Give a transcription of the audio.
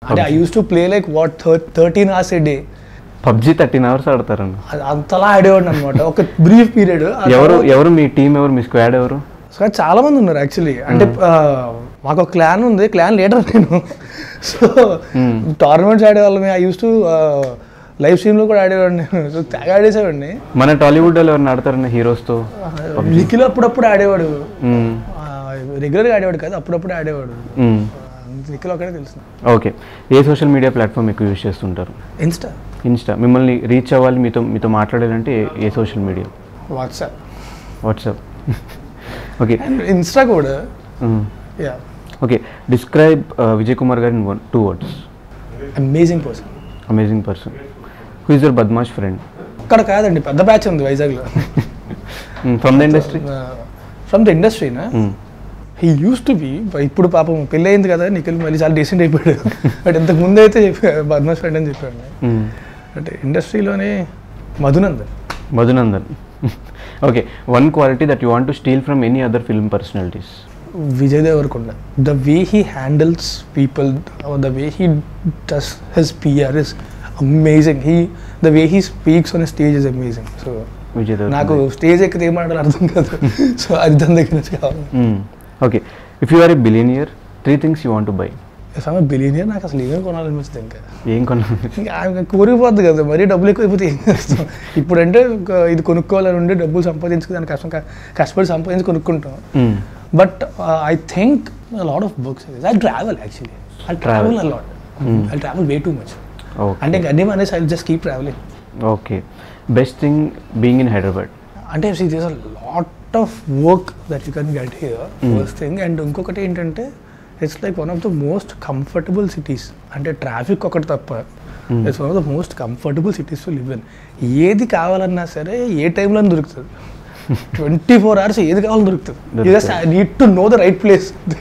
అంటే I use to play like what thirteen hours a day PUBG thirteen hours ఆడతారండి అంతలా ఆడేవాడిని అనమాట ఒక బ్రీఫ్ పీరియడ్ ఎవరు ఎవరు మీ టీం ఎవరు మీ స్క్వాడ్ ఎవరు సో చాలా మంది ఉన్నారు యాక్చువల్లీ అంటే ఆ, మాకు ఒక క్లాన్ ఉంది క్లాన్ లీడర్ నేను సో టోర్నమెంట్స్ ఆడేవాళ్ళమే ఐ యూస్ టు లైవ్ స్ట్రీమ్లో కూడా ఆడేవాడిని నేను సో తెగ ఆడేసేవాడిని మన టాలీవుడ్ వాళ్ళు ఎవరిని ఆడతారండి హీరోస్తో నిఖిల్ అప్పుడప్పుడు ఆడేవాడు రెగ్యులర్గా ఆడేవాడు కాదు అప్పుడప్పుడు ఆడేవాడు నిఖిల్ ఒకటే తెలుసు ఓకే ఏ సోషల్ మీడియా ప్లాట్ఫామ్ ఎక్కువ యూజ్ చేస్తుంటారు ఇన్స్టా ఇన్స్టా మిమ్మల్ని రీచ్ అవ్వాలి మీతో మీతో మాట్లాడాలంటే ఏ- ఏ social media WhatsApp WhatsApp okay and insta కూడా yeah okay describe Vijay Kumar గారి one two words amazing person amazing person who is your బద్మాష్ ఫ్రెండ్ అక్కడ కాదండి పెద్ద బ్యాచ్ ఉంది వైజాగ్లో from the industry from the ఇండస్ట్రీనా హీ యూస్ టు బి ఇప్పుడు పాపం పెళ్ళి అయింది కదా నిఖిల్ మళ్ళీ చాలా డీసెంట్ అయిపోయాడు బట్ ఇంతకు ముందు అయితే చెప్పా బద్మాస్ ఫ్రెండ్ అని చెప్పాడు అంటే ఇండస్ట్రీలోనే Madhunandan Madhunandan okay one quality that you want to steal from any other film personalities Vijay Deverakonda the way he handles people the way he does his PR is amazing he the way he speaks on stage is amazing so Vijay నాకు stage ఎక్కితే ఏం మాట్లాడాలి అర్థం కాదు so అది దాని దగ్గర నుంచి కావాలి okay if you are a billionaire three things you want to buy సమయం బిలియనియర్ నాకు అసలు ఏమేమి కొనాలనిపిస్తుంది ఇంకా ఏం కొన్నా ఇంకా ఆమె కోరిపోద్ది కదా మరీ డబ్బులు ఎక్కువైపోతే ఏం చేస్తాం ఇప్పుడంటే ఒక ఇది కొనుక్కోవాలని ఉండి డబ్బులు సంపాదించుకు దాని కష్టం కష్టపడి సంపాదించి కొనుక్కుంటాం but I think lot of books I travel actually I travel a lot I travel way too much okay అంటే ఇంకా అన్నీ అనేసి I just keep travelling okay best thing being in Hyderabad అంటే see this lot of work that you can get here first thing and ఇంకొకటి ఏంటంటే it's like one of the most comfortable cities అంటే traffic ఒకటి తప్ప it's one of the most comfortable cities to live in ఏది కావాలన్నా సరే ఏ టైంలో దొరుకుతుంది ట్వంటీ ఫోర్ అవర్స్ ఏది కావాలని దొరుకుతుంది దొరుకుతుంది. Need to know the right place